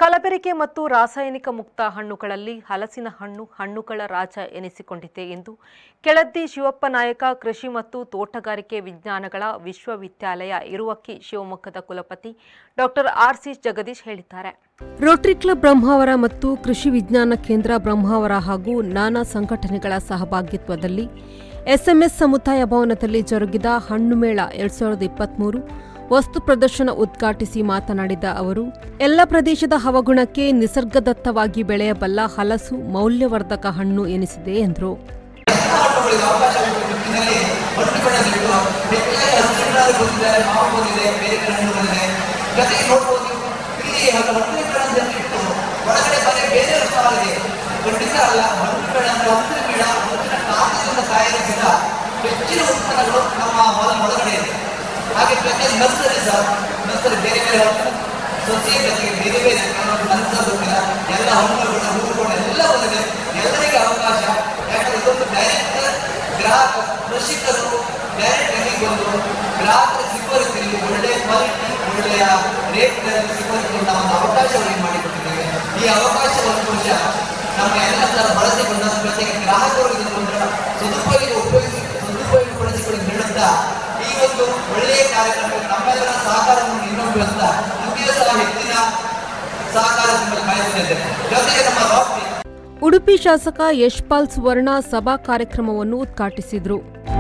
ಕಲಬೆರಕೆ ಮತ್ತು ರಾಸಾಯನಿಕ ಮುಕ್ತ ಹಣ್ಣುಗಳಲ್ಲಿ ಹಲಸಿನ ಹಣ್ಣು ಹಣ್ಣುಗಳ ರಾಜ ಎನಿಸಿಕೊಂಡಿದೆ ಎಂದು ಕೆಳದಿ ಶಿವಪ್ಪ ನಾಯಕ ಕೃಷಿ ಮತ್ತು ತೋಟಗಾರಿಕೆ ವಿಜ್ಞಾನಗಳ ವಿಶ್ವವಿದ್ಯಾಲಯ ಇರುವಕ್ಕಿ ಶಿವಮೊಗ್ಗದ ಕುಲಪತಿ ಡಾಕ್ಟರ್ ಆರ್ಸಿ ಜಗದೀಶ್ ಹೇಳಿದ್ದಾರೆ ರೋಟರಿ ಕ್ಲಬ್ ಬ್ರಹ್ಮಾವರ ಮತ್ತು ಕೃಷಿ ವಿಜ್ಞಾನ ಕೇಂದ್ರ ಬ್ರಹ್ಮಾವರ ಹಾಗೂ ನಾನಾ ಸಂಘಟನೆಗಳ ಸಹಭಾಗಿತ್ವದಲ್ಲಿ ಎಸ್ಎಂಎಸ್ ಸಮುದಾಯ ಭವನದಲ್ಲಿ ಜರುಗಿದ ಹಣ್ಣು ಮೇಳ ಎರಡ್ ಸಾವಿರದ ಇಪ್ಪತ್ಮೂರು ವಸ್ತು ಪ್ರದರ್ಶನ ಉದ್ಘಾಟಿಸಿ ಮಾತನಾಡಿದ ಅವರು ಎಲ್ಲ ಪ್ರದೇಶದ ಹವಗುಣಕ್ಕೆ ನಿಸರ್ಗದತ್ತವಾಗಿ ಬೆಳೆಯಬಲ್ಲ ಹಲಸು ಮೌಲ್ಯವರ್ಧಕ ಹಣ್ಣು ಎನಿಸಿದೆ ಎಂದರು ಹಣ್ಣುಗಳಿಗೆ ಅವಕಾಶ ಕೊಟ್ಟಿದ್ದಲ್ಲಿ ಹಣ್ಣುಗಳನ್ನು ಬಿಟ್ಟು ಹೆಚ್ಚಾಗಿ ಹಸಿರುಗಳಾಗಿ ಬಂದಿದ್ದಾರೆ ಮಾವು ಬಂದಿದೆ ಬೇರೆ ಬೇರೆ ಹಣ್ಣು ಬಂದಿದೆ ಜೊತೆಗೆ ನೋಡ್ಬೋದು ಇಲ್ಲಿ ಹಣ್ಣುಗಳನ್ನು ಇಟ್ಟು ಒಳಗಡೆ ಬರೀ ಬೇರೆ ಸ್ಟಾಲ್ ಇದೆ ಖಂಡಿತ ಅಲ್ಲ ಹಣ್ಣುಗಳನ್ನು ಹಸಿರು ಗಿಡ ಹಸಿರ ಕಾಂತಿಯಿಂದ ತಯಾರಿಸಿದ ಹೆಚ್ಚಿನ ಉತ್ಪನ್ನಗಳು ನಮ್ಮ ಹೊಲ ಒಳಗಡೆ ಇದೆ ಹಾಗೆ ಪ್ರತಿಯೊಂದು ನರ್ಸರಿ ಸಹ ನರ್ಸರಿ ಬೇರೆ ಬೇರೆ ಹಣ್ಣು ಸಸಿ ಜೊತೆಗೆ ಬೇರೆ ಬೇರೆ ನರ್ಸರಿ ಗೊತ್ತಿಲ್ಲ ಎಲ್ಲ ಹಣ್ಣುಗಳು ಹೂವುಗಳು ಎಲ್ಲ ಬಂದಿದೆ ಎಲ್ಲರಿಗೆ ಅವಕಾಶ ಯಾಕಂದ್ರೆ ಇದೊಂದು ಡೈರೆಕ್ಟ್ ಗ್ರಾಹಕ ಕೃಷಿಕರು ಡೈರೆಕ್ಟ್ ಆಗಿ ಬಂದು ಗ್ರಾಹಕರ ಸಿಗುವ ರೀತಿಯಲ್ಲಿ ಒಳ್ಳೆ ಕ್ವಾಲಿಟಿ ಒಳ್ಳೆಯ ರೇಟ್ಗಳಲ್ಲಿ ಸಿಗುವ ರೀತಿಯಲ್ಲಿ ನಾವು ಒಂದು ಅವಕಾಶವನ್ನು ಮಾಡಿಕೊಟ್ಟಿದ್ದೇವೆ ಈ ಅವಕಾಶವನ್ನು ಬಹುಶಃ ನಮ್ಮ ಎಲ್ಲ ಸಹ ಬಳಸಿಕೊಂಡ ಜೊತೆಗೆ ಗ್ರಾಹಕರು ಇದನ್ನು ಸದುಪಯೋಗ ಉಪಯೋಗಿಸಿ ಸದುಪಯೋಗಪಡಿಸಿಕೊಂಡು ನೀಡುತ್ತಾ ಈ ಒಂದು ಒಳ್ಳೆಯ ಕಾರ್ಯಕ್ರಮ ನಮ್ಮೆಲ್ಲರ ಸಹಕಾರವನ್ನು ಇನ್ನೊಂದು ಬೆಳೆಸ್ತಾ ಮುಂದಿನ ಸಹ ಹೆಚ್ಚಿನ ಸಹಕಾರ ನಿಮ್ಮಲ್ಲಿ ಕಾಯಿಸಿದ್ದೇವೆ ಜೊತೆಗೆ ನಮ್ಮ ರಾಷ್ಟ್ರೀಯ ಉಡುಪಿ ಶಾಸಕ ಯಶ್ಪಾಲ್ ಸುವರ್ಣ ಸಭಾ ಕಾರ್ಯಕ್ರಮವನ್ನು ಉದ್ಘಾಟಿಸಿದರು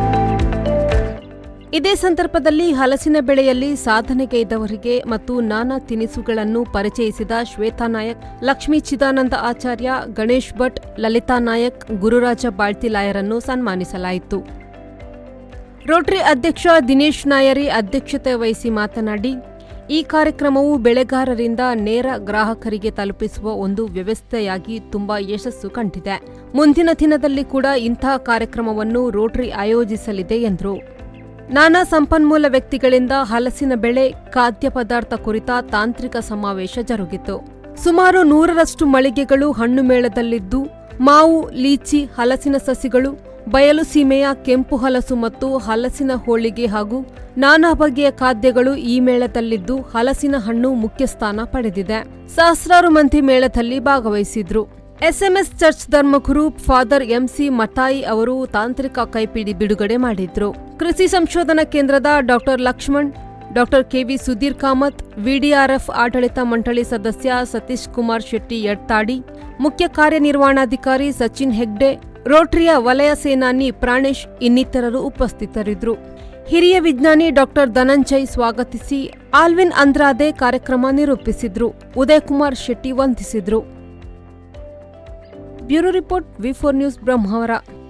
ಇದೇ ಸಂದರ್ಭದಲ್ಲಿ ಹಲಸಿನ ಬೆಳೆಯಲ್ಲಿ ಸಾಧನೆಗೈದವರಿಗೆ ಮತ್ತು ನಾನಾ ತಿನಿಸುಗಳನ್ನು ಪರಿಚಯಿಸಿದ ಶ್ವೇತಾ ನಾಯಕ್ ಲಕ್ಷ್ಮೀ ಚಿದಾನಂದ ಆಚಾರ್ಯ ಗಣೇಶ್ ಭಟ್ ಲಲಿತಾ ನಾಯಕ್ ಗುರುರಾಜ ಬಾಳ್ತಿಲಾಯರನ್ನು ಸನ್ಮಾನಿಸಲಾಯಿತು ರೋಟರಿ ಅಧ್ಯಕ್ಷ ದಿನೇಶ್ ನಾಯರಿ ಅಧ್ಯಕ್ಷತೆ ವಹಿಸಿ ಮಾತನಾಡಿ ಈ ಕಾರ್ಯಕ್ರಮವು ಬೆಳೆಗಾರರಿಂದ ನೇರ ಗ್ರಾಹಕರಿಗೆ ತಲುಪಿಸುವ ಒಂದು ವ್ಯವಸ್ಥೆಯಾಗಿ ತುಂಬಾ ಯಶಸ್ಸು ಕಂಡಿದೆ ಮುಂದಿನ ದಿನದಲ್ಲಿ ಕೂಡ ಇಂತಹ ಕಾರ್ಯಕ್ರಮವನ್ನು ರೋಟರಿ ಆಯೋಜಿಸಲಿದೆ ಎಂದರು ನಾನಾ ಸಂಪನ್ಮೂಲ ವ್ಯಕ್ತಿಗಳಿಂದ ಹಲಸಿನ ಬೆಳೆ ಖಾದ್ಯ ಪದಾರ್ಥ ಕುರಿತ ತಾಂತ್ರಿಕ ಸಮಾವೇಶ ಜರುಗಿತು ಸುಮಾರು ನೂರರಷ್ಟು ಮಳಿಗೆಗಳು ಹಣ್ಣು ಮೇಳದಲ್ಲಿದ್ದು ಮಾವು ಲೀಚಿ ಹಲಸಿನ ಸಸಿಗಳು ಬಯಲು ಸೀಮೆಯ ಕೆಂಪು ಹಲಸು ಮತ್ತು ಹಲಸಿನ ಹೋಳಿಗೆ ಹಾಗೂ ನಾನಾ ಬಗೆಯ ಖಾದ್ಯಗಳು ಈ ಮೇಳದಲ್ಲಿದ್ದು ಹಲಸಿನ ಹಣ್ಣು ಮುಖ್ಯ ಸ್ಥಾನ ಪಡೆದಿದೆ ಸಹಸ್ರಾರು ಮಂದಿ ಮೇಳದಲ್ಲಿ ಭಾಗವಹಿಸಿದ್ರು ಎಸ್ಎಂಎಸ್ ಚರ್ಚ್ ಧರ್ಮಗುರು ಫಾದರ್ ಎಂಸಿ ಮತಾಯಿ ಅವರು ತಾಂತ್ರಿಕ ಕೈಪಿಡಿ ಬಿಡುಗಡೆ ಮಾಡಿದ್ರು ಕೃಷಿ ಸಂಶೋಧನಾ ಕೇಂದ್ರದ doctor Lakshman doctor KV Sudhir Kamath VDRF ಆಡಳಿತ ಮಂಡಳಿ ಸದಸ್ಯ ಸತೀಶ್ ಕುಮಾರ್ ಶೆಟ್ಟಿ ಯಡ್ತಾಡಿ ಮುಖ್ಯ ಕಾರ್ಯನಿರ್ವಹಣಾಧಿಕಾರಿ ಸಚಿನ್ ಹೆಗ್ಡೆ ರೋಟರಿಯ ವಲಯ ಸೇನಾನಿ ಪ್ರಾಣೇಶ್ ಇನ್ನಿತರರು ಉಪಸ್ಥಿತರಿದ್ದರು ಹಿರಿಯ ವಿಜ್ಞಾನಿ ಡಾಕ್ಟರ್ ಧನಂಜಯ್ ಸ್ವಾಗತಿಸಿ ಆಲ್ವಿನ್ ಅಂದ್ರಾದೆ ಕಾರ್ಯಕ್ರಮ ನಿರೂಪಿಸಿದ್ರು ಉದಯ್ ಕುಮಾರ್ ಶೆಟ್ಟಿ ವಂದಿಸಿದ್ರು bureau report V four news Brahmavar